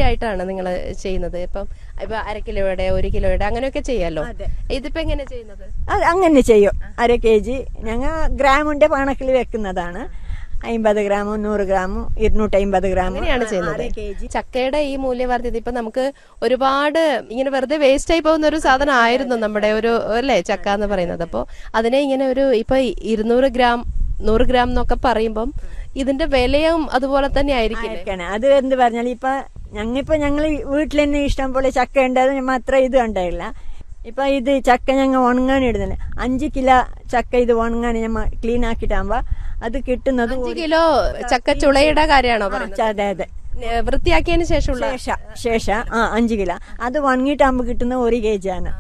ആയിട്ടാണ് നിങ്ങൾ ചെയ്യുന്നത് ഇപ്പം ഇപ്പൊ അര കിലോയുടെ ഒരു കിലോയുടെ അങ്ങനെയൊക്കെ ചെയ്യാലോ അതെ. ഇതിപ്പോ എങ്ങനെ ചെയ്യുന്നത് അത് അങ്ങനെ ചെയ്യും അര കെ ജി ഞങ്ങൾ ഗ്രാമിന്റെ കണക്കിൽ വെക്കുന്നതാണ് അമ്പത് ഗ്രാമും നൂറ് ഗ്രാമും ഇരുന്നൂറ്റി അമ്പത് ഗ്രാമും അങ്ങനെയാണ് ചെയ്യുന്നത് അര കെ ജി ചക്കയുടെ ഈ മൂല്യവർദ്ധിത ഇപ്പൊ നമുക്ക് ഒരുപാട് ഇങ്ങനെ വെറുതെ വേസ്റ്റ് ആയി പോകുന്ന ഒരു സാധനം ആയിരുന്നു നമ്മുടെ ഒരു അല്ലേ ചക്ക എന്ന് പറയുന്നത് അപ്പോൾ അതിനെ ഇങ്ങനെ ഒരു ഇപ്പൊ ഇരുന്നൂറ് ഗ്രാം നൂറ് ഗ്രാം എന്നൊക്കെ പറയുമ്പം ഇതിന്റെ വിലയും അതുപോലെ തന്നെ ആയിരിക്കില്ലേ ആയിരിക്കണം അത് എന്ത് പറഞ്ഞാൽ ഇപ്പൊ ഞങ്ങിപ്പോ ഞങ്ങൾ വീട്ടിൽ തന്നെ ഇഷ്ടം പോലെ ചക്ക ഉണ്ടായത് ഞമ്മ അത്ര ഇത് ഉണ്ടായില്ല ഇപ്പൊ ഇത് ചക്ക ഞങ്ങൾ ഉണങ്ങാൻ ഇടുന്നില്ല അഞ്ച് കിലോ ചക്ക ഇത് ഉണങ്ങാൻ ഞമ്മ ക്ലീൻ ആക്കിയിട്ടാകുമ്പോ അത് കിട്ടുന്നത് അഞ്ച് കിലോ ചക്ക ചുളയുടെ കാര്യമാണോ പറയുന്നത് അതെ അതെ ഏ, വൃത്തിയാക്കിയതിന് ശേഷമുള്ള ശേഷ ശേഷ ആ അഞ്ച് കിലോ അത് ഉണങ്ങിയിട്ടാകുമ്പോ കിട്ടുന്ന ഒരു കെ ജി ആണ്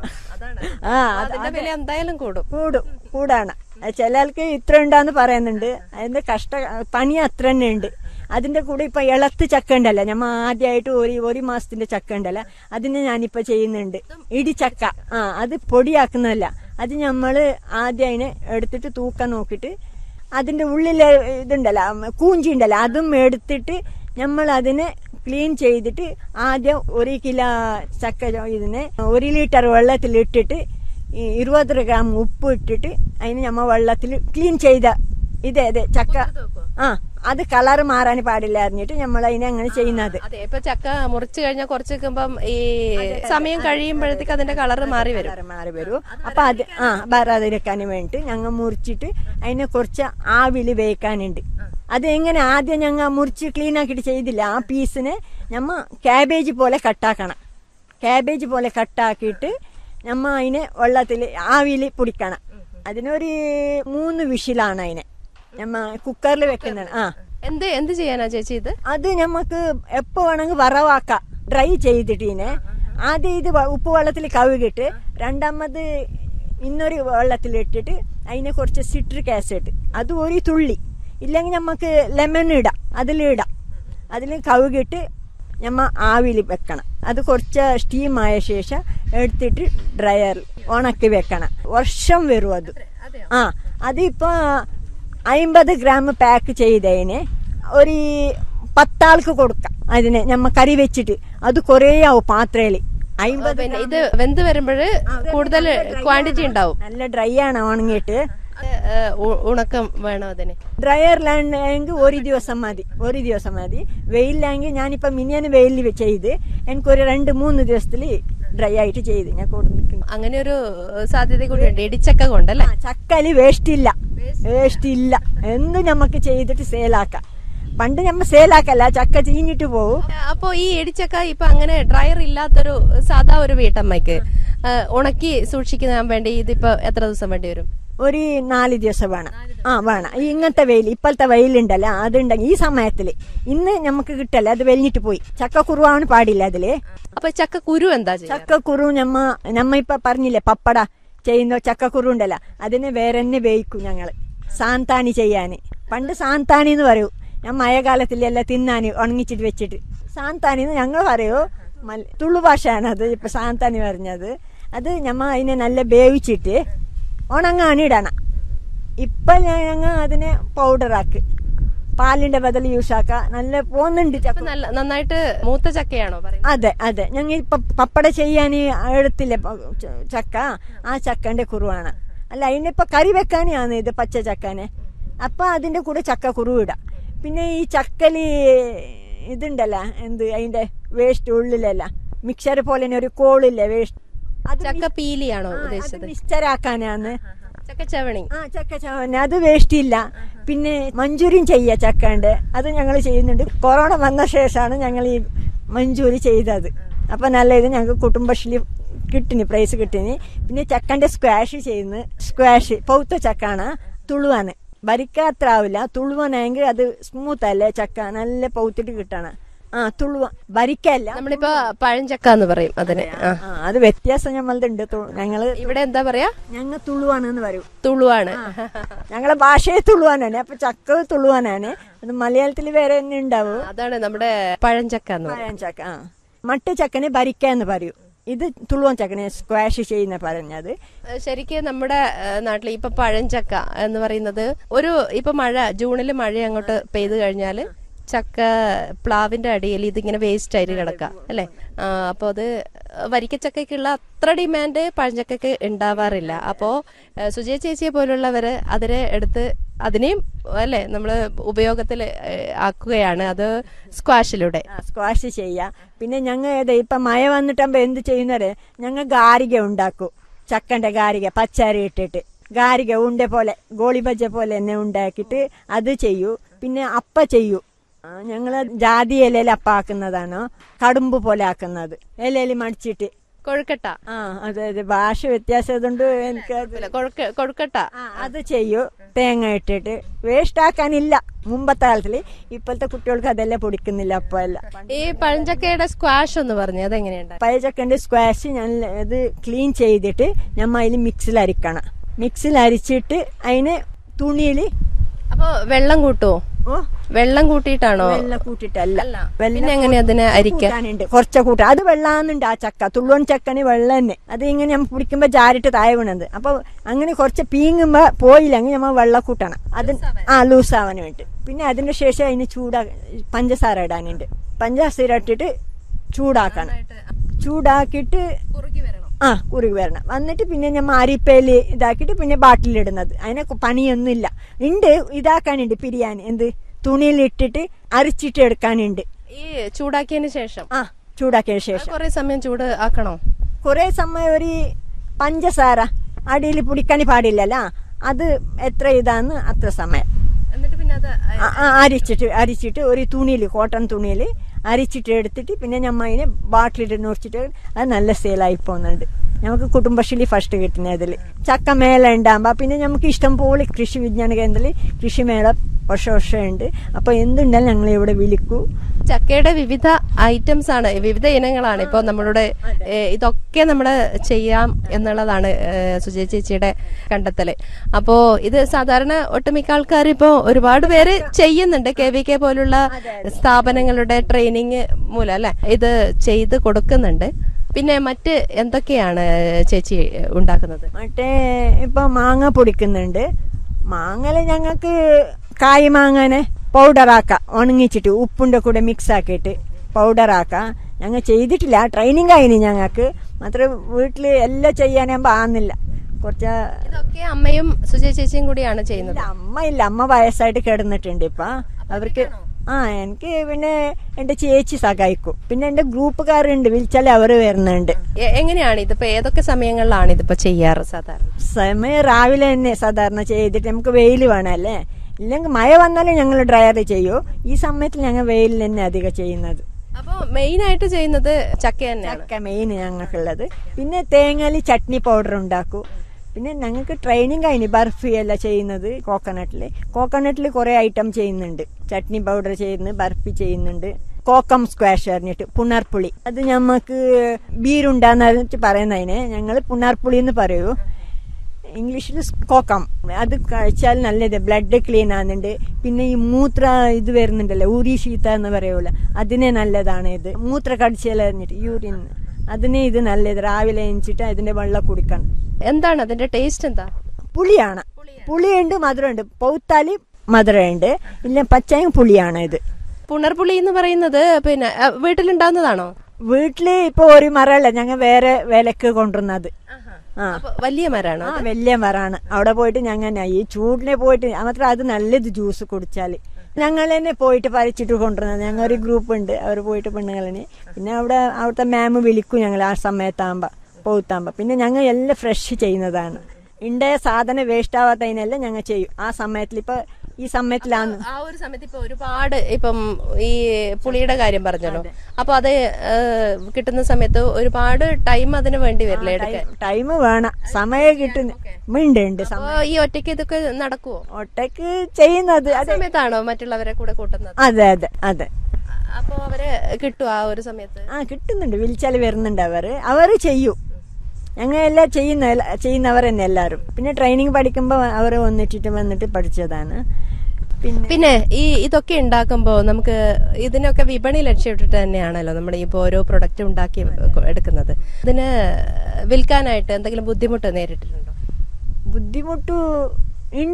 ആ അത് അതിന്റെ വില എന്തായാലും കൂടും കൂടും കൂടാണ് ചിലർക്ക് ഇത്ര ഉണ്ടാന്ന് പറയുന്നുണ്ട് അതിന്റെ കഷ്ട പണി അത്ര തന്നെ ഉണ്ട് അതിന്റെ കൂടെ ഇപ്പൊ ഇളത്ത് ചക്ക ഉണ്ടല്ലോ ഞമ്മ ആദ്യമായിട്ട് ഒരു ഒരു മാസത്തിന്റെ ചക്ക ഉണ്ടല്ലോ അതിന് ഞാനിപ്പോ ചെയ്യുന്നുണ്ട് ഇടിച്ചക്ക ആ അത് പൊടിയാക്കുന്നതല്ല അത് നമ്മള് ആദ്യം അതിനെ എടുത്തിട്ട് തൂക്കം നോക്കിയിട്ട് അതിന്റെ ഉള്ളിലെ ഇതുണ്ടല്ലോ കൂഞ്ചി ഉണ്ടല്ലോ അതും എടുത്തിട്ട് നമ്മൾ അതിനെ ക്ലീൻ ചെയ്തിട്ട് ആദ്യം ഒരു കിലോ ചക്ക ചോ- ഇതിനെ ഒരു ലിറ്റർ വെള്ളത്തിലിട്ടിട്ട് ഈ ഇരുപത് ഗ്രാം ഉപ്പ് ഇട്ടിട്ട് അതിന് നമ്മ വെള്ളത്തിൽ ക്ലീൻ ചെയ്ത ഇതെ അതെ ചക്ക ആ അത് കളർ മാറാൻ പാടില്ല അറിഞ്ഞിട്ട് നമ്മൾ അതിനെ അങ്ങനെ ചെയ്യുന്നത് അതെ ഇപ്പൊ ചക്ക മുറിച്ചു കഴിഞ്ഞാൽ കുറച്ച് നിൽക്കുമ്പം ഈ സമയം കഴിയുമ്പോഴത്തേക്ക് അതിന്റെ കളർ മാറി വരും കളറ് മാറി വരും അപ്പൊ അത് ആ വരാതിരിക്കാൻ വേണ്ടിട്ട് ഞങ്ങൾ മുറിച്ചിട്ട് അതിനെ കുറച്ച് ആവില് വേവിക്കാനുണ്ട് അത് എങ്ങനെ ആദ്യം ഞങ്ങൾ മുറിച്ച് ക്ലീൻ ആക്കിയിട്ട് ചെയ്തില്ല ആ പീസിനെ നമ്മ ക്യാബേജ് പോലെ കട്ടാക്കണം ക്യാബേജ് പോലെ കട്ടാക്കിയിട്ട് നമ്മ അതിനെ വെള്ളത്തിൽ ആവിയിൽ പൊടിക്കണം അതിനൊരു മൂന്ന് വിഷിലാണ് അതിനെ നമ്മ കുക്കറിൽ വെക്കുന്നതാണ് ആ എന്ത് എന്ത് ചെയ്യാനാ ചേച്ചി ഇത് അത് നമുക്ക് എപ്പോ വേണമെങ്കിൽ വറവാക്കാം ഡ്രൈ ചെയ്തിട്ട് ഇതിനെ ആദ്യം ഇത് വ- ഉപ്പ് വെള്ളത്തിൽ കഴുകിട്ട് രണ്ടാമത് ഇന്നൊരു വെള്ളത്തിലിട്ടിട്ട് അതിനെ കുറച്ച് സിട്രിക് ആസിഡ് അത് ഒരു തുള്ളി ഇല്ലെങ്കിൽ നമുക്ക് ലെമൺ ഇടാം അതിലിടാം അതിൽ കഴുകിട്ട് നമ്മ ആവിയിൽ വെക്കണം അത് കുറച്ച് സ്റ്റീം ആയ ശേഷം എടുത്തിട്ട് ഡ്രയറിൽ ഉണക്കി വെക്കണം വർഷം വരും അത് ആ അതിപ്പോ അമ്പത് ഗ്രാം പാക്ക് ചെയ്തതിന് ഒരു പത്താൾക്ക് കൊടുക്കാം അതിനെ നമ്മ കറി വെച്ചിട്ട് അത് കുറേ ആവും പാത്രയില് അമ്പത് പിന്നെ ഇത് വെന്ത് വരുമ്പോൾ കൂടുതൽ ക്വാണ്ടിറ്റി ഉണ്ടാവും നല്ല ഡ്രൈ ആണ് ഉണങ്ങിയിട്ട് ഏ, ഉ- ഉണക്കം വേണം അതിന് ഡ്രയറിലാണെങ്കിൽ ഒരു ദിവസം മതി ഒരു ദിവസം മതി വെയിലാണെങ്കിൽ ഞാനിപ്പോ മിനിയാന് വെയിലിൽ ചെയ്ത് എനിക്കൊരു രണ്ട് മൂന്ന് ദിവസത്തിൽ ഡ്രൈ ആയിട്ട് ചെയ്ത് ഞാൻ കൊടുത്തിട്ടുണ്ട് അങ്ങനെ ഒരു സാധ്യത കൂടിയുണ്ട് ഇടിച്ചക്ക കൊണ്ടല്ലേ ആ, ചക്കല് വേസ്റ്റ് ഇല്ല വേസ്റ്റ് ഇല്ല എന്ത് നമുക്ക് ചെയ്തിട്ട് സെയിലാക്കാം പണ്ട് നമ്മ സെയിലാക്കല്ല ചക്ക ചീഞ്ഞിട്ട് പോകും അപ്പോ ഈ ഇടിച്ചക്ക ഇപ്പൊ അങ്ങനെ ഡ്രയർ ഇല്ലാത്തൊരു സാധാ ഒരു വീട്ടമ്മയ്ക്ക് ഏ, ഉണക്കി സൂക്ഷിക്കാൻ വേണ്ടി ഇതിപ്പോ എത്ര ദിവസം വേണ്ടി വരും ഒരു നാല് ദിവസം വേണം ആ വേണം ഈ ഇങ്ങനത്തെ വെയിൽ ഇപ്പോഴത്തെ വെയിലുണ്ടല്ലോ അതുണ്ടെങ്കിൽ ഈ സമയത്തില് ഇന്ന് നമുക്ക് കിട്ടല്ല അത് വെലിഞ്ഞിട്ട് പോയി ചക്ക കുറുവാണ് പാടില്ല അതില് അപ്പൊ ചക്ക കുരു എന്താ ചെയ്യുക ചക്കക്കുരു നമ്മ നമ്മ ഇപ്പൊ പറഞ്ഞില്ലേ പപ്പട ചെയ്യുന്ന ചക്കക്കുരു ഉണ്ടല്ലോ അതിനെ വേറെ തന്നെ വേവിക്കും ഞങ്ങള് സാന്താണി ചെയ്യാന് പണ്ട് സാന്താണി എന്ന് പറയൂ ഞാൻ മഴക്കാലത്തിലെല്ലാം തിന്നാന് ഉണങ്ങിച്ചിട്ട് വെച്ചിട്ട് സാന്താണി എന്ന് ഞങ്ങൾ പറയൂ മല- തുളു ഭാഷയാണ് അത് ഇപ്പൊ സാന്താണി പറഞ്ഞത് അത് നമ്മ അതിനെ നല്ല വേവിച്ചിട്ട് ഉണങ്ങാനിടണം ഇപ്പൊ ഞങ്ങൾ അതിനെ പൗഡറാക്ക് പാലിന്റെ ബദൽ യൂസ് ആക്ക നല്ല പോകുന്നുണ്ട് ചക്ക ഇപ്പൊ നല്ല നന്നായിട്ട് മൂത്ത ചക്കയാണോ പറയുന്നത് അതെ അതെ ഞങ്ങൾ ഇപ്പൊ പപ്പട ചെയ്യാൻ എടുത്തില്ലേ പ- ച- ചക്ക ആ ചക്കന്റെ കുറുവാണ് അല്ല അതിനിപ്പോ കറി വെക്കാനാണ് ഇത് പച്ച ചക്കനെ അപ്പൊ അതിന്റെ കൂടെ ചക്ക കുറുവ് ഇടാം പിന്നെ ഈ ചക്കല് ഇതുണ്ടല്ല എന്ത് അതിന്റെ വേസ്റ്റ് ഉള്ളിലല്ല മിക്സർ പോലെ തന്നെ ഒരു കോളില്ലേ വേസ്റ്റ് അത് ചക്ക പീലിയാണോ ഉദ്ദേശിച്ചത് മിക്സർ ആക്കാനാണ് ചക്ക ചവണി ആ ചക്ക ചവന അത് വേസ്റ്റ് ഇല്ല പിന്നെ മഞ്ചൂരിയും ചെയ്യ ചക്കണ്ട് അത് ഞങ്ങൾ ചെയ്യുന്നുണ്ട് കൊറോണ വന്ന ശേഷമാണ് ഞങ്ങൾ ഈ മഞ്ചൂരി ചെയ്തത് അപ്പൊ നല്ല ഇത് ഞങ്ങൾക്ക് കുടുംബശ്രീ കിട്ടിനി പ്രൈസ് കിട്ടിനി പിന്നെ ചക്കന്റെ സ്ക്വാഷ് ചെയ്യുന്നു സ്ക്വാഷ് പൗത്ത ചക്കാണ് തുളുവാന് വരിക്ക അത്ര ആവില്ല തുളുവാനെങ്കിൽ അത് സ്മൂത്ത് അല്ലേ ചക്ക നല്ല പൗത്തിട്ട് കിട്ടണം ആ തുളുവ വരിക്കല്ല നമ്മളിപ്പോ പഴഞ്ചക്ക എന്ന് പറയും അതിന് ആ. ആ അത് വ്യത്യാസം ഞമ്മളുണ്ട് ഞങ്ങള് ഇവിടെ എന്താ പറയാ ഞങ്ങൾ തുളുവാണെന്ന് പറയും തുളുവാണ് ഞങ്ങളെ ഭാഷയെ തുളുവാനാണ് അപ്പൊ ചക്ക തുളുവാനാണ് അത് മലയാളത്തിൽ വേറെ തന്നെ ഉണ്ടാവും അതാണ് നമ്മുടെ പഴഞ്ചക്ക എന്ന് പറയുന്നത് പഴം ചക്ക ആ മട്ട ചക്കനെ ഭരിക്ക എന്ന് പറയൂ ഇത് തുളുവൻ ചക്കനെ സ്ക്വാഷ് ചെയ്യുന്ന പറഞ്ഞത് ശരിക്കും നമ്മുടെ ഏഹ്, നാട്ടിൽ ഇപ്പൊ പഴഞ്ചക്ക എന്ന് പറയുന്നത് ഒരു ഇപ്പൊ മഴ ജൂണിൽ മഴ അങ്ങോട്ട് പെയ്തു കഴിഞ്ഞാൽ ചക്ക പ്ലാവിന്റെ അടിയിൽ ഇതിങ്ങനെ വേസ്റ്റ് ആയിട്ട് കിടക്കുക അല്ലെ അപ്പോൾ അത് വരിക്കച്ചക്കയ്ക്കുള്ള അത്ര ഡിമാൻഡ് പഴഞ്ചക്കയ്ക്ക് ഉണ്ടാവാറില്ല അപ്പോൾ സുജയ ചേച്ചിയെ പോലുള്ളവര് അതിനെ എടുത്ത് അതിനെയും അല്ലെ നമ്മൾ ഉപയോഗത്തിൽ ആക്കുകയാണ് അത് സ്ക്വാഷിലൂടെ സ്ക്വാഷ് ചെയ്യാം പിന്നെ ഞങ്ങൾ ഏതാ ഇപ്പം മഴ വന്നിട്ടാകുമ്പോൾ എന്ത് ചെയ്യുന്നവരെ ഞങ്ങൾ ഗാരിക ഉണ്ടാക്കും ചക്കൻ്റെ ഗാരിക പച്ചരി ഇട്ടിട്ട് ഗാരിക ഉണ്ട പോലെ ഗോളി ബജ്ജ പോലെ തന്നെ ഉണ്ടാക്കിയിട്ട് അത് ചെയ്യൂ പിന്നെ അപ്പ ചെയ്യൂ ഞങ്ങൾ ജാതി ഇലയിൽ അപ്പ ആക്കുന്നതാണ് കടുമ്പ് പോലെ ആക്കുന്നത് ഇലയിൽ മടിച്ചിട്ട് കൊഴുക്കട്ട ആ അതെ അതെ ഭാഷ വ്യത്യാസം അതുകൊണ്ട് എനിക്ക് അത് അല്ല, കൊഴുക്ക- കൊഴുക്കട്ട ആ, അത് ചെയ്യൂ തേങ്ങ ഇട്ടിട്ട് വേസ്റ്റ് ആക്കാനില്ല മുമ്പത്തെ കാലത്തില് ഇപ്പോഴത്തെ കുട്ടികൾക്ക് അതെല്ലാം പൊടിക്കുന്നില്ല അപ്പൊ എല്ലാം ഈ പഴഞ്ചക്കയുടെ സ്ക്വാഷ് എന്ന് പറഞ്ഞു അതെങ്ങനെയുണ്ട് പഴച്ചക്കൻ്റെ സ്ക്വാഷ് ഞാൻ ഇത് ക്ലീൻ ചെയ്തിട്ട് നമ്മ അതിൽ മിക്സിൽ അരിക്കണം മിക്സിൽ അരിച്ചിട്ട് അതിന് തുണിയിൽ അപ്പൊ വെള്ളം കൂട്ടുവോ ഓ വെള്ളം കൂട്ടിയിട്ടാണോ വെള്ളം കൂട്ടിട്ടല്ല അല്ല. വെള്ളം പിന്നെ എങ്ങനെ അതിനെ അരിക്ക കൂട്ടാനുണ്ട് കുറച്ച കൂട്ടാൻ അത് വെള്ളാന്നുണ്ട് ആ ചക്ക തുള്ളുവൻ ചക്കന് വെള്ളം തന്നെ അത് ഇങ്ങനെ നമ്മൾ പിടിക്കുമ്പോ ജാരിട്ട് താഴെ വീണത് അപ്പൊ അങ്ങനെ കുറച്ച് പീങ്ങുമ്പോ പോയില്ലെങ്കിൽ നമ്മൾ വെള്ളം കൂട്ടണം അത് ആ ലൂസാവാൻ വേണ്ടി പിന്നെ അതിന് ശേഷം അതിന് ചൂടാ പഞ്ചസാര ഇടാനുണ്ട് പഞ്ചസാര ഇട്ടിട്ട് ചൂടാക്കണം ചൂടാക്കിയിട്ട് ആ കുറുകി വരണം വന്നിട്ട് പിന്നെ ഞാൻ അരിപ്പയിൽ ഇതാക്കിയിട്ട് പിന്നെ ബാട്ടിലിടുന്നത് അതിനെ കു- പണിയൊന്നുമില്ല ഉണ്ട് ഇതാക്കാനുണ്ട് പിരിയാൻ എന്ത് തുണിയിലിട്ടിട്ട് അരിച്ചിട്ട് എടുക്കാനുണ്ട് ഈ ചൂടാക്കിയതിന് ശേഷം ആ ചൂടാക്കിയ ശേഷം കുറെ സമയം ചൂട് ആക്കണോ കുറെ സമയം ഒരു പഞ്ചസാര അടിയിൽ പിടിക്കാൻ പാടില്ലല്ലോ അത് എത്ര ഇതാന്ന് അത്ര സമയം എന്നിട്ട് പിന്നെ അത് ആ, ആ, അരിച്ചിട്ട് അരിച്ചിട്ട് ഒരു തുണിയിൽ കോട്ടൺ തുണിയിൽ അരിച്ചിട്ട് എടുത്തിട്ട് പിന്നെ ഞമ്മ അതിനെ ബാട്ടിലിട്ട് നോച്ചിട്ട് അത് നല്ല സെയിലായി പോകുന്നുണ്ട് നമുക്ക് കുടുംബശ്രീ ഫസ്റ്റ് കിട്ടുന്ന ഇതിൽ ചക്ക മേള ഉണ്ടാകുമ്പോൾ പിന്നെ നമുക്ക് ഇഷ്ടം പോലെ കൃഷി വിജ്ഞാന കേന്ദ്രത്തിൽ കൃഷിമേള വർഷ വർഷം ഉണ്ട് അപ്പോൾ എന്തുണ്ടാലും ഞങ്ങൾ ഇവിടെ വിളിക്കൂ ചക്കയുടെ വിവിധ ഐറ്റംസ് ആണ് വിവിധ ഇനങ്ങളാണ് ഇപ്പോൾ നമ്മളുടെ ഏ, ഇതൊക്കെ നമ്മൾ ചെയ്യാം എന്നുള്ളതാണ് ഏ, സുജയ ചേച്ചിയുടെ കണ്ടെത്തല് അപ്പോ ഇത് സാധാരണ ഒട്ടുമിക്ക ആൾക്കാർ ഇപ്പോൾ ഒരുപാട് പേര് ചെയ്യുന്നുണ്ട് കെ വി കെ പോലുള്ള സ്ഥാപനങ്ങളുടെ ട്രെയിനിങ് മൂലം അല്ലെ ഇത് ചെയ്ത് കൊടുക്കുന്നുണ്ട് പിന്നെ മറ്റ് എന്തൊക്കെയാണ് ചേച്ചി ഉണ്ടാക്കുന്നത് മറ്റേ ഇപ്പൊ മാങ്ങ പൊടിക്കുന്നുണ്ട് മാങ്ങല് ഞങ്ങൾക്ക് കായ് മാങ്ങനെ പൗഡറാക്കാം ഉണങ്ങിച്ചിട്ട് ഉപ്പിൻ്റെ കൂടെ മിക്സ് ആക്കിയിട്ട് പൗഡറാക്കാം ഞങ്ങൾ ചെയ്തിട്ടില്ല ട്രെയിനിങ് ആയിന് ഞങ്ങൾക്ക് മാത്രം വീട്ടിൽ എല്ലാം ചെയ്യാനാകുമ്പോൾ ആകുന്നില്ല കുറച്ച് ഇതൊക്കെ അമ്മയും സുജയ ചേച്ചിയും കൂടിയാണ് ചെയ്യുന്നത് ഇല്ല, അമ്മ ഇല്ല അമ്മ വയസ്സായിട്ട് കിടന്നിട്ടുണ്ട് ഇപ്പൊ അവർക്ക് ആ എനിക്ക് പിന്നെ എന്റെ ചേച്ചി സഹായിക്കും പിന്നെ എന്റെ ഗ്രൂപ്പുകാരുണ്ട് വിളിച്ചാൽ അവര് വരുന്നുണ്ട് എ- എങ്ങനെയാണ് ഇതിപ്പോ ഏതൊക്കെ സമയങ്ങളിലാണ് ഇതിപ്പോ ചെയ്യാറ് സാധാരണ സമയം രാവിലെ തന്നെ സാധാരണ ചെയ്തിട്ട് നമുക്ക് വെയിൽ വേണമല്ലേ ഇല്ലെങ്കിൽ മഴ വന്നാലും ഞങ്ങൾ ഡ്രയർ ചെയ്യൂ ഈ സമയത്ത് ഞങ്ങൾ വെയിലിൽ തന്നെ അധികം ചെയ്യുന്നത് അപ്പൊ മെയിൻ ആയിട്ട് ചെയ്യുന്നത് ചക്ക തന്നെയാണ് ചക്ക മെയിൻ ഞങ്ങൾക്കുള്ളത് പിന്നെ തേങ്ങയിൽ ചട്നി പൗഡർ ഉണ്ടാക്കും പിന്നെ ഞങ്ങൾക്ക് ട്രെയിനിങ് കഴിഞ്ഞ് ബർഫി എല്ലാം ചെയ്യുന്നത് കോക്കനട്ടിൽ കോക്കനട്ടിൽ കുറേ ഐറ്റം ചെയ്യുന്നുണ്ട് ചട്നി പൗഡർ ചെയ്യുന്നു ബർഫി ചെയ്യുന്നുണ്ട് കോക്കം സ്ക്വാഷ് അറിഞ്ഞിട്ട് പുണർപ്പുളി അത് ഞമ്മക്ക് ബീരുണ്ടാന്ന് പറയുന്നതിന് ഞങ്ങൾ പുണർപ്പുളി എന്ന് പറയൂ ഇംഗ്ലീഷിൽ കോക്കം അത് കഴിച്ചാൽ നല്ലത് ബ്ലഡ് ക്ലീൻ ആകുന്നുണ്ട് പിന്നെ ഈ മൂത്ര ഇത് വരുന്നുണ്ടല്ലോ ഊരി ശീത്ത എന്ന് പറയൂല അതിനെ നല്ലതാണ് ഇത് മൂത്ര കടിച്ചാൽ അറിഞ്ഞിട്ട് യൂറിൻ അതിനെ ഇത് നല്ലത് രാവിലെ എണിച്ചിട്ട് അതിന്റെ വെള്ളം കുടിക്കണം എന്താണ് അതിന്റെ ടേസ്റ്റ് എന്താ പുളിയാണ് പുളിയുണ്ട് മധുരമുണ്ട് പൗത്താല് മധുരമുണ്ട് ഇല്ല പച്ചയും പുളിയാണ് ഇത് പുണർപുളി എന്ന് പറയുന്നത് പിന്നെ അ, വീട്ടിലുണ്ടാവുന്നതാണോ വീട്ടില് ഇപ്പൊ ഒരു മരമല്ല ഞങ്ങൾ വേറെ വിലക്ക് കൊണ്ടുവന്നത് ആ അപ്പൊ വലിയ മരാണോ ആ വലിയ മറാണ് അവിടെ പോയിട്ട് ഞങ്ങൾ ഈ ചൂടിനെ പോയിട്ട് മാത്രം അത് നല്ലത് ജ്യൂസ് കുടിച്ചാല് ഞങ്ങൾ തന്നെ പോയിട്ട് പറിച്ചിട്ട് കൊണ്ടുവരുന്നത് ഞങ്ങൾ ഒരു ഗ്രൂപ്പ് ഉണ്ട് അവർ പോയിട്ട് പെണ്ണുങ്ങളെ പിന്നെ അവിടെ അവിടുത്തെ മാം വിളിക്കും ഞങ്ങൾ ആ സമയത്താകുമ്പോൾ പോത്താകുമ്പോൾ പിന്നെ ഞങ്ങൾ എല്ലാം ഫ്രഷ് ചെയ്യുന്നതാണ് ഉണ്ടായ സാധനം വേസ്റ്റ് ആവാത്തതിനെല്ലാം ഞങ്ങൾ ചെയ്യും ആ സമയത്തിൽ ഇപ്പൊ ഈ സമയത്തിലാണ് ആ ഒരു സമയത്ത് ഇപ്പൊ ഒരുപാട് ഇപ്പം ഈ പുളിയുടെ കാര്യം പറഞ്ഞല്ലോ അപ്പൊ അത് ഏ, കിട്ടുന്ന സമയത്ത് ഒരുപാട് ടൈം അതിന് വേണ്ടി വരില്ലേ എടുക്കാൻ ടൈം വേണം സമയം കിട്ടുന്ന ഉണ്ട് ഉണ്ട് അപ്പൊ ഈ ഒറ്റയ്ക്ക് ഇതൊക്കെ നടക്കുവോ ഒട്ടക്ക് ചെയ്യുന്നത് ആ അതെ സമയത്താണോ മറ്റുള്ളവരെ കൂടെ കൂട്ടുന്നത് അതെ അതെ അതെ അപ്പൊ അവരെ കിട്ടുവോ ആ ഒരു സമയത്ത് ആ കിട്ടുന്നുണ്ട് വിളിച്ചാൽ വരുന്നുണ്ട് അവർ അവർ ചെയ്യും ഞങ്ങൾ എല്ലാം ചെയ്യുന്ന ചെയ്യുന്നവർ തന്നെ എല്ലാവരും പിന്നെ ട്രെയിനിങ് പഠിക്കുമ്പോൾ അവർ വന്നിട്ടിട്ട് വന്നിട്ട് പഠിച്ചതാണ് പിന്നെ പിന്നെ ഈ ഇതൊക്കെ ഉണ്ടാക്കുമ്പോ നമുക്ക് ഇതിനൊക്കെ വിപണി ലക്ഷ്യമിട്ടിട്ട് തന്നെയാണല്ലോ നമ്മൾ ഇപ്പോൾ ഓരോ പ്രൊഡക്റ്റ് ഉണ്ടാക്കി എടുക്കുന്നത് ഇതിന് വിൽക്കാനായിട്ട് എന്തെങ്കിലും ബുദ്ധിമുട്ട് നേരിട്ടിട്ടുണ്ടോ ബുദ്ധിമുട്ട് ഉണ്ട്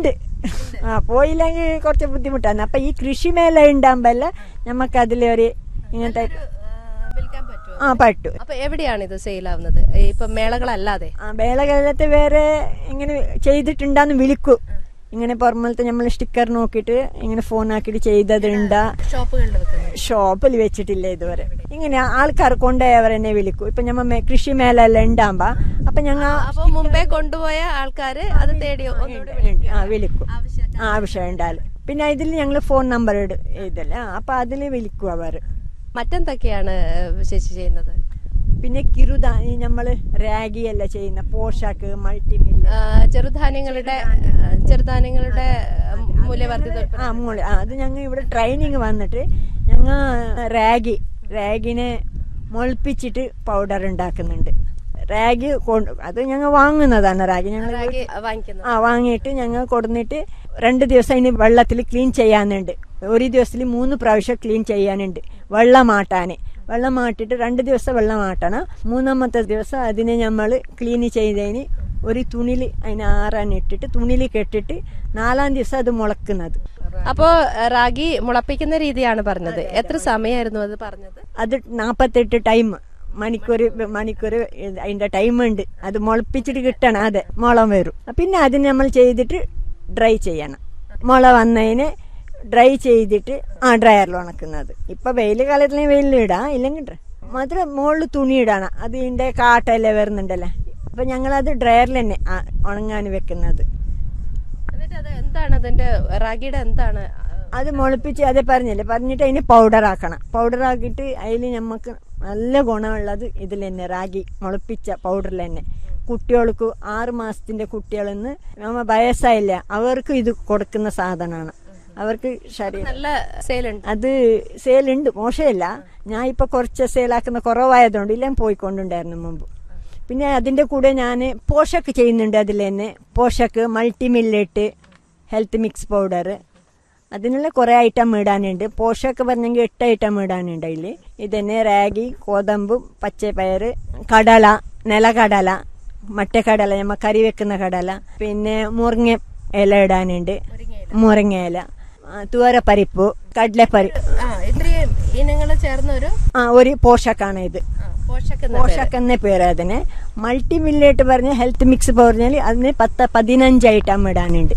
ആ പോയില്ലെങ്കിൽ കുറച്ച് ബുദ്ധിമുട്ടാണ് അപ്പൊ ഈ കൃഷിമേല ഉണ്ടാകുമ്പല്ല നമുക്ക് അതിലൊരു ഇങ്ങനത്തെ വിൽക്കാൻ പറ്റുമോ ആ പറ്റൂ അപ്പൊ എവിടെയാണ് ഇത് സെയിൽ ആവുന്നത് ഇപ്പൊ മേളകളല്ലാതെ ആ വേളകാലത്ത് വേറെ ഇങ്ങനെ ചെയ്തിട്ടുണ്ടാന്ന് വിളിക്കൂ ഇങ്ങനെ പുറമലത്തെ നമ്മൾ സ്റ്റിക്കർ നോക്കിയിട്ട് ഇങ്ങനെ ഫോൺ ആക്കിയിട്ട് ചെയ്തതുണ്ടാ ഷോപ്പുകളിൽ വെക്കുന്നത് ഷോപ്പിൽ വെച്ചിട്ടില്ല ഇതുവരെ ഇങ്ങനെ ആൾക്കാർ കൊണ്ടുപോയവർ എന്നെ വിളിക്കും ഇപ്പൊ ഞമ്മ കൃഷി മേലെല്ലാം ഉണ്ടാകുമ്പോ അപ്പൊ ഞങ്ങൾ അപ്പൊ മുമ്പേ കൊണ്ടുപോയ ആൾക്കാര് അത് തേടി ഒന്നുകൂടി വിളിക്കും. ആ വിളിക്കും ആവശ്യം ആ ആവശ്യം ഉണ്ടാലും പിന്നെ ഇതിൽ ഞങ്ങൾ ഫോൺ നമ്പർ ഇതല്ല അപ്പൊ അതിൽ വിളിക്കും അവർ മറ്റെന്തൊക്കെയാണ് ഏഹ്, ചേച്ചി ചെയ്യുന്നത് പിന്നെ കിരുദ ഈ നമ്മള് റാഗി അല്ല ചെയ്യുന്ന പോഷാക്ക് മൾട്ടിമില്ല് ആ, ചെറുധാന്യങ്ങളുടെ ആ, ചെറുധാന്യങ്ങളുടെ ആ, മൂല്യവർദ്ധിത ഉൽപ്പന്നം. ആ മോള് ആ, അത് ഞങ്ങൾ ഇവിടെ ട്രെയിനിങ് വന്നിട്ട് ഞങ്ങൾ റാഗി റാഗിനെ മുളപ്പിച്ചിട്ട് പൗഡർ ഉണ്ടാക്കുന്നുണ്ട് റാഗി കൊണ്ട് അത് ഞങ്ങൾ വാങ്ങുന്നതാണ് റാഗി ഞങ്ങൾ റാഗി വാങ്ങിക്കുന്നത് ആ വാങ്ങിയിട്ട് ഞങ്ങൾ കൊടുന്നിട്ട് രണ്ട് ദിവസം അതിന് വെള്ളത്തിൽ ക്ലീൻ ചെയ്യാനുണ്ട് ഒരു ദിവസത്തിൽ മൂന്ന് പ്രാവശ്യം ക്ലീൻ ചെയ്യാനുണ്ട് വെള്ളമാട്ടാന് വെള്ളമാട്ടിട്ട് രണ്ട് ദിവസം വെള്ളമാട്ടണം മൂന്നാമത്തെ ദിവസം അതിനെ നമ്മൾ ക്ലീൻ ചെയ്തതിന് ഒരു തുണിയിൽ അതിന് ആറാൻ ഇട്ടിട്ട് തുണിയിൽ കെട്ടിട്ട് നാലാം ദിവസം അത് മുളക്കുന്നത് അപ്പോ ഏഹ്, റാഗി മുളപ്പിക്കുന്ന രീതിയാണ് പറഞ്ഞത് എത്ര സമയമായിരുന്നു അത് പറഞ്ഞത് അത് നാപ്പത്തെട്ട് ടൈം മണിക്കൂർ മണിക്കൂർ അതിന്റെ ടൈം ഉണ്ട് അത് മുളപ്പിച്ചിട്ട് കിട്ടണം അതെ മുളം വരും പിന്നെ അതിന് നമ്മൾ ചെയ്തിട്ട് ഡ്രൈ ചെയ്യണം മുള വന്നതിന് ഡ്രൈ ചെയ്തിട്ട് ആ ഡ്രയറിൽ ഉണക്കുന്നത് ഇപ്പൊ വെയിൽ കാലത്തിൽ വെയിലിൽ ഇടാം ഇല്ലെങ്കിൽ dry. മാത്രം മുകളിൽ തുണി ഇടണം അത് ഇതിന്റെ കാട്ടെല്ലാം വരുന്നുണ്ടല്ലേ അപ്പൊ ഞങ്ങളത് ഡ്രയറിൽ തന്നെ ആ, ഉണങ്ങാൻ വെക്കുന്നത് എന്നിട്ട് അത് എന്താണ് അതിന്റെ റാഗിയുടെ എന്താണ് അത് മുളപ്പിച്ച് അതേ പറഞ്ഞില്ലേ പറഞ്ഞിട്ട് അതിന് പൗഡർ ആക്കണം പൗഡർ ആക്കിയിട്ട് അതിൽ നമുക്ക് നല്ല ഗുണമുള്ളത് ഇതിൽ തന്നെ റാഗി മുളപ്പിച്ച പൗഡറിൽ തന്നെ കുട്ടികൾക്ക് ആറ് മാസത്തിന്റെ കുട്ടികളിൽ നിന്ന് നമ്മ വയസ്സായില്ല അവർക്ക് ഇത് കൊടുക്കുന്ന സാധനമാണ് അവർക്ക് ശരീരം നല്ല സെയിൽ ഉണ്ട് അത് സെയിലുണ്ട് മോശമില്ല ഞാൻ ഇപ്പൊ കുറച്ച് സെയിലാക്കുന്ന കുറവായതുകൊണ്ട് ഇല്ല പോയിക്കൊണ്ടുണ്ടായിരുന്നു മുമ്പ് പിന്നെ അതിന്റെ കൂടെ ഞാൻ പോഷക്ക് ചെയ്യുന്നുണ്ട് അതിൽ തന്നെ Poshak multi millet health mix powder അതിനുള്ള കുറേ ഐറ്റം ഇടാനുണ്ട് പോഷക പറഞ്ഞെങ്കിൽ എട്ട് ഐറ്റം ഇടാനുണ്ട് അതിൽ ഇതന്നെ റാഗി കോതമ്പ് പച്ചപ്പയർ കടല നിലകടല മറ്റക്കടല നമ്മ കറി വെക്കുന്ന കടല പിന്നെ മുറിങ്ങ ഇല ഇടാനുണ്ട് മുറിങ്ങ ഇല ആ, തുവരപ്പരിപ്പ് കടലപ്പരിപ്പ് ആ ഇത്രയും ഇനങ്ങൾ ചേർന്ന ഒരു ആ ഒരു പോഷക്കാണ് ഇത് പോഷക പോഷക് എന്ന പേര് അതിന് മൾട്ടി മില്ലേറ്റ് പറഞ്ഞ ഹെൽത്ത് മിക്സ് പറഞ്ഞാൽ അതിന് പത്ത് പതിനഞ്ച് ഐറ്റം ഇടാനുണ്ട്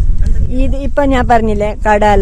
ഇത് ഇപ്പൊ ഞാൻ പറഞ്ഞില്ലേ കടല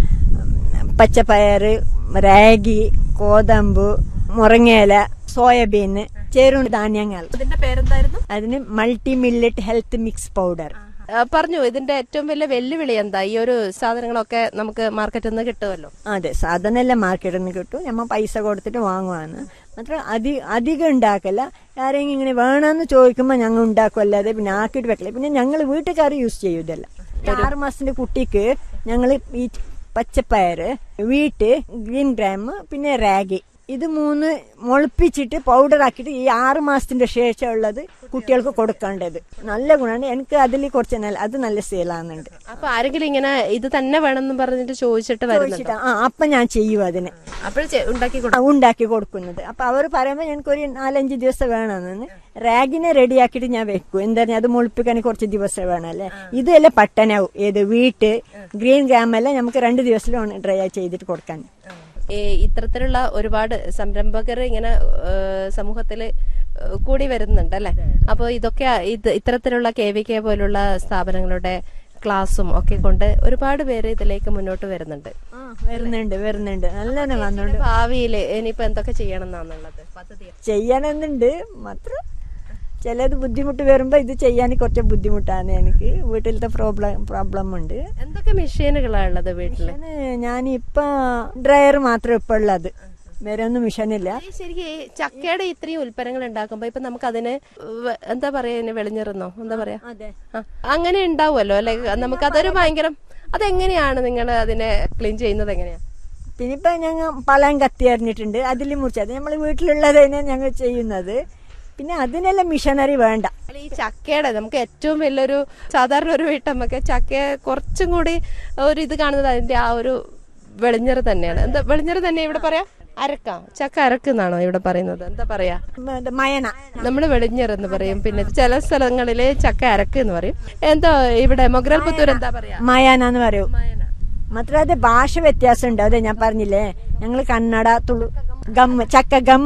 പച്ചപ്പയറ് റാഗി കോതമ്പ് മുറങ്ങയില സോയാബീൻ ചേരു ധാന്യങ്ങൾ ഇതിന്റെ പേരെന്തായിരുന്നു അതിന് multi millet health mix powder ആ, പറഞ്ഞു ഇതിന്റെ ഏറ്റവും വലിയ വെല്ലുവിളി എന്താ ഈ ഒരു സാധനങ്ങളൊക്കെ നമുക്ക് മാർക്കറ്റിൽ നിന്ന് കിട്ടുമല്ലോ അതെ സാധനമെല്ലാം മാർക്കറ്റിൽ നിന്ന് കിട്ടും നമ്മൾ പൈസ കൊടുത്തിട്ട് വാങ്ങുവാണ് മാത്രം അധി അധികം ഉണ്ടാക്കല്ല ആരെങ്കിലും ഇങ്ങനെ വേണമെന്ന് ചോദിക്കുമ്പോൾ ഞങ്ങൾ ഉണ്ടാക്കുമല്ലാതെ പിന്നെ ആക്കിയിട്ട് വെക്കില്ല പിന്നെ ഞങ്ങൾ വീട്ടുകാർ യൂസ് ചെയ്യും ഇതെല്ലാം ആറ് മാസത്തിന്റെ കുട്ടിക്ക് ഞങ്ങൾ ഈ പച്ചപ്പയറ് വീട്ട് ഗ്രീൻ ഗ്രാം പിന്നെ റാഗി ഇത് മൂന്ന് മുളപ്പിച്ചിട്ട് പൗഡർ ആക്കിയിട്ട് ഈ ആറ് മാസത്തിന്റെ ശേഷം ഉള്ളത് കുട്ടികൾക്ക് കൊടുക്കേണ്ടത് നല്ല ഗുണമാണ് എനിക്ക് അതിൽ കുറച്ച് നല്ല അത് നല്ല സെയിലാകുന്നുണ്ട് അപ്പൊ ആരെങ്കിലും ഇങ്ങനെ ഇത് തന്നെ വേണമെന്ന് പറഞ്ഞിട്ട് ചോദിച്ചിട്ട് വരുന്നുണ്ട് ചോദിച്ചിട്ട് ആ അപ്പൊ ഞാൻ ചെയ്യും അതിന് അപ്പോൾ ഉണ്ടാക്കി ആ, കൊടുക്കും ഉണ്ടാക്കി കൊടുക്കുന്നത് അപ്പൊ അവർ പറയുമ്പോൾ ഞങ്ങൾക്ക് ഒരു നാലഞ്ച് ദിവസം വേണമെന്ന് റാഗിനെ റെഡിയാക്കിയിട്ട് ഞാൻ വെക്കും എന്താ പറഞ്ഞാൽ അത് മുളിപ്പിക്കാൻ കുറച്ച് ദിവസം വേണമല്ലേ ഇതെല്ലാം പട്ടനാവും ഏത് വീട്ട് ഗ്രീൻ ഗ്രാമെല്ലാം നമുക്ക് രണ്ട് ദിവസം ഡ്രൈ ചെയ്തിട്ട് കൊടുക്കാൻ ഈ ഇത്തരത്തിലുള്ള ഒരുപാട് സംരംഭകർ ഇങ്ങനെ സമൂഹത്തിൽ കൂടി വരുന്നുണ്ട് അല്ലെ അപ്പോൾ ഇതൊക്കെ ഇത് ഇത്തരത്തിലുള്ള കെ വി കെ പോലുള്ള സ്ഥാപനങ്ങളുടെ ക്ലാസ്സും ഒക്കെ കൊണ്ട് ഒരുപാട് പേര് ഇതിലേക്ക് മുന്നോട്ട് വരുന്നുണ്ട് വരുന്നുണ്ട് വരുന്നുണ്ട് നല്ലോണം വന്നോണ്ട് ഭാവിയിൽ ഇനിയിപ്പോ എന്തൊക്കെ ചെയ്യണം എന്നാന്നുള്ളത് പദ്ധതി ചെയ്യണമെന്നുണ്ട് മാത്രം ചിലത് ബുദ്ധിമുട്ട് വരുമ്പോൾ ഇത് ചെയ്യാൻ കുറച്ച് ബുദ്ധിമുട്ടാണ് എനിക്ക് വീട്ടിലത്തെ പ്രോബ്ലം പ്രോബ്ലം ഉണ്ട് എന്തൊക്കെ മെഷീനുകളാണ് ഉള്ളത് വീട്ടില് ഞാനിപ്പോ ഡ്രയർ മാത്രം ഇപ്പൊ ഉള്ളത് വേറെ ഒന്നും മിഷനില്ല ഈ ശരിക്കും ഈ ചക്കയുടെ ഇത്രയും ഉൽപ്പന്നങ്ങൾ ഉണ്ടാക്കുമ്പോ ഇപ്പൊ നമുക്ക് അതിന് വ- എന്താ പറയാ ഇതിന് വെളിഞ്ഞിരുന്നോ എന്താ പറയാ അതെ ആ, അങ്ങനെ ഉണ്ടാവുമല്ലോ അല്ലെ നമുക്ക് അതൊരു ഭയങ്കര അതെങ്ങനെയാണ് നിങ്ങൾ അതിനെ ക്ലീൻ ചെയ്യുന്നത് എങ്ങനെയാ പിന്നെ ഇപ്പൊ ഞങ്ങൾ പഴം കത്തി അറിഞ്ഞിട്ടുണ്ട് അതിൽ മുറിച്ചത് നമ്മൾ വീട്ടിലുള്ളത് തന്നെ ഞങ്ങൾ ചെയ്യുന്നത് പിന്നെ അതിനെല്ലാം മിഷനറി വേണ്ട അല്ല, ഈ ചക്കയുടെ നമുക്ക് ഏറ്റവും വലിയൊരു സാധാരണ ഒരു വീട്ടമ്മക്ക് ചക്കയെ കുറച്ചും കൂടി ഒരു ഇത് കാണുന്നത് അതിന്റെ ആ ഒരു വെളിഞ്ഞറ് തന്നെയാണ് എന്താ വെളിഞ്ഞറ് തന്നെ ഇവിടെ പറയാ അരക്കാം ചക്ക അരക്കുന്നാണോ ഇവിടെ പറയുന്നത് എന്താ പറയാ ഉം, ഇത് മയണ നമ്മൾ വെളിഞ്ഞെറെന്ന് പറയും പിന്നെ ചില സ്ഥലങ്ങളില് ചക്ക അരക്ക് എന്ന് പറയും എന്താ ഇവിടെ മൊഗ്രൽ പുത്തൂർ എന്താ പറയാ മയാന എന്ന് പറയും മാത്രം അത് ഭാഷ വ്യത്യാസം ഉണ്ട് അതെ ഞാൻ പറഞ്ഞില്ലേ ഞങ്ങൾ കന്നഡ തുളു ഗം ചക്ക ഗം